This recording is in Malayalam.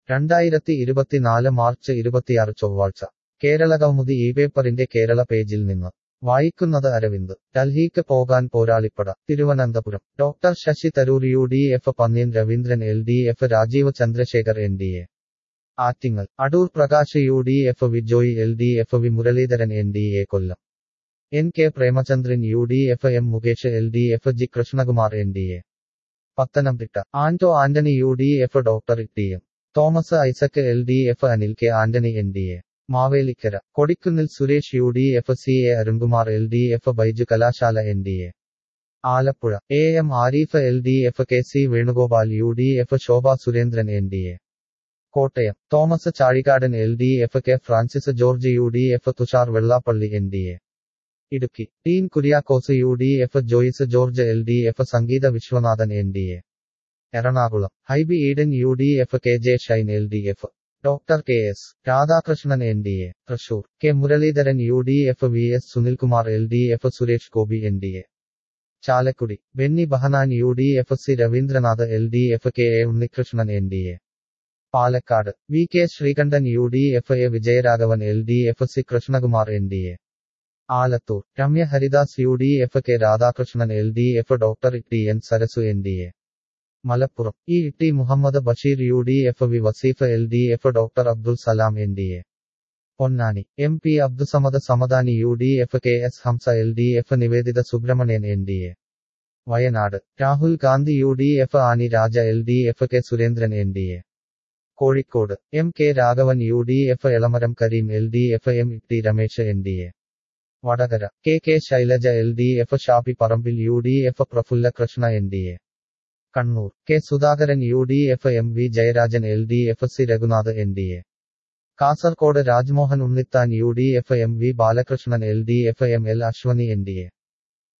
രണ്ടായിരത്തി ഇരുപത്തിനാല് മാർച്ച് ഇരുപത്തിയാറ് ചൊവ്വാഴ്ച കേരള കൗമുദി ഈ പേപ്പറിന്റെ കേരള പേജിൽ നിന്ന് വായിക്കുന്നത് അരവിന്ദ് ഡൽഹിക്ക് പോകാൻ പോരാളിപ്പട Thiruvananthapuram doctor Shashi Tharoor U D F Pannyan Raveendran L D F Rajeev Chandrasekhar N D A Attingal Adoor Prakash U D F V Joy L D F V Muraleedharan N D A Kollam N K Premachandran U D F M Mukesh L D F G Krishnakumar N D A Pathanamthitta Anto Antony U D F doctor T M Thomas Isaac L D F Anil K Antony N D A Mavelikkara Kodikunnil Suresh U D F C A Arunkumar L D F Baiju Kalasala N D A Alappuzha A M Ariff L D F K C Venugopal U D F Shobha Surendran N D A Kottayam Thomas Chazhikadan L D F K Francis George U D F Thushar Vellappally N D A Idukki Dean Kuriakose U D F Joice George L D F Sangeetha Viswanathan N D A Ernakulam Hibi Eden U D F K J Shine L D F doctor K S Radhakrishnan N D A Thrissur K Muraleedharan U D F V S Sunilkumar L D F Suresh Gopi N D A Chalakudy Benny Behanan U D F C Raveendranath L D F K A Unnikrishnan N D A Palakkad V K Sreekandan U D F A Vijayaraghavan L D F C Krishnakumar N D A Alathur Ramya Haridas U D F K Radhakrishnan L D F doctor T N Sarasu N D A Malappuram E T Muhammad Basheer U D F V Vaseef L D F doctor Abdul Salam N D A Ponnani M P Abdussamad Samadani U D F K S Hamza L D F Nivedita Subramanian N D A Wayanad Rahul Gandhi U D F Annie Raja L D F K Surendran N D A Kozhikode M K Raghavan U D F Elamaram Kareem L D F M T Ramesh N D A Vadakara K K Shailaja L D F Shafi Parambil U D F Praphulla Krishna N D A Kannur K Sudhakaran U D F M V Jayarajan L D F C Raghunath N D A Kasaragod Rajmohan Unnithan U D F M V Balakrishnan L D F M L Ashwini N D A